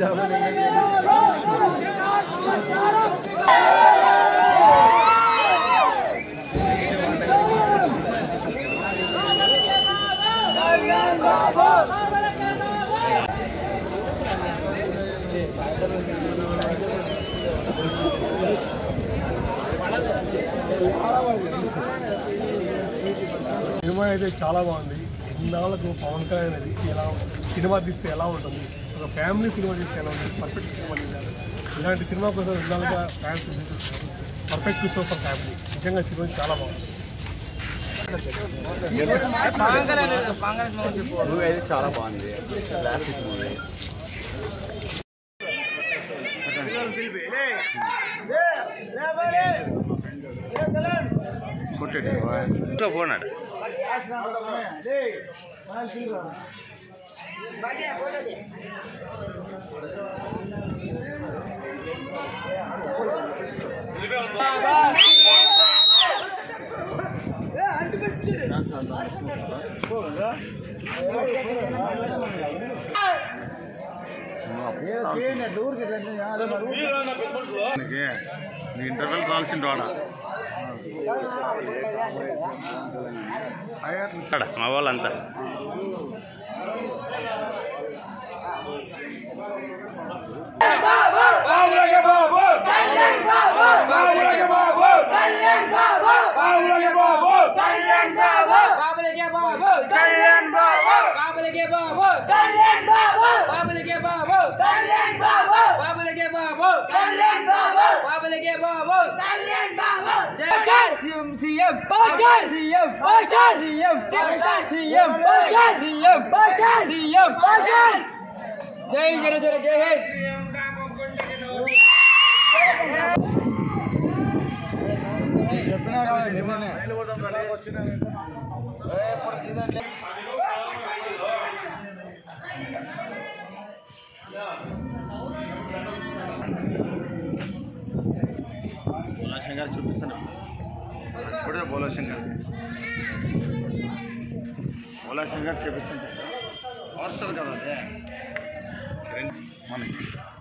cinema అయితే చాలా బాగుంది ఇన్నాళ్ళకు పవన్ కళ్యాణ్ అది ఎలా సినిమా తీస్తే ఎలా ఉంటుంది ఒక ఫ్యామిలీ సినిమా తీస్తే ఎలా ఉంటుంది పర్ఫెక్ట్ సినిమా తీశారు ఇలాంటి సినిమా కోసం ఇన్నాళ్ళుగా fans perfect show for family నిజంగా సినిమా చాలా బాగుంది మూవీ అయితే చాలా బాగుంది క్లాసిక్ మూవీ పోనాడు నీ ఇంటర్వెల్ కావాల్సిన వాడ మా వాళ్ళంతా బాబులకే బాబు కళ్యాణ్ బాబు బాబులకే బాబు కళ్యాణ్ బాబు బాబులకే బాబు కళ్యాణ్ బాబు బాబులకే బాబు కళ్యాణ్ బాబు బాబులకే బాబు కళ్యాణ్ బాబు జై CM CM poster CM poster CM poster CM poster CM poster CM poster జై జర జర జై హింద్ శంకర్ చూపిస్తాను ఇప్పుడే బోలా శంకర్ బోలా శంకర్ చూపిస్తుంటే పవర్ స్టార్ కదా అదే చిరంజీవి మనకి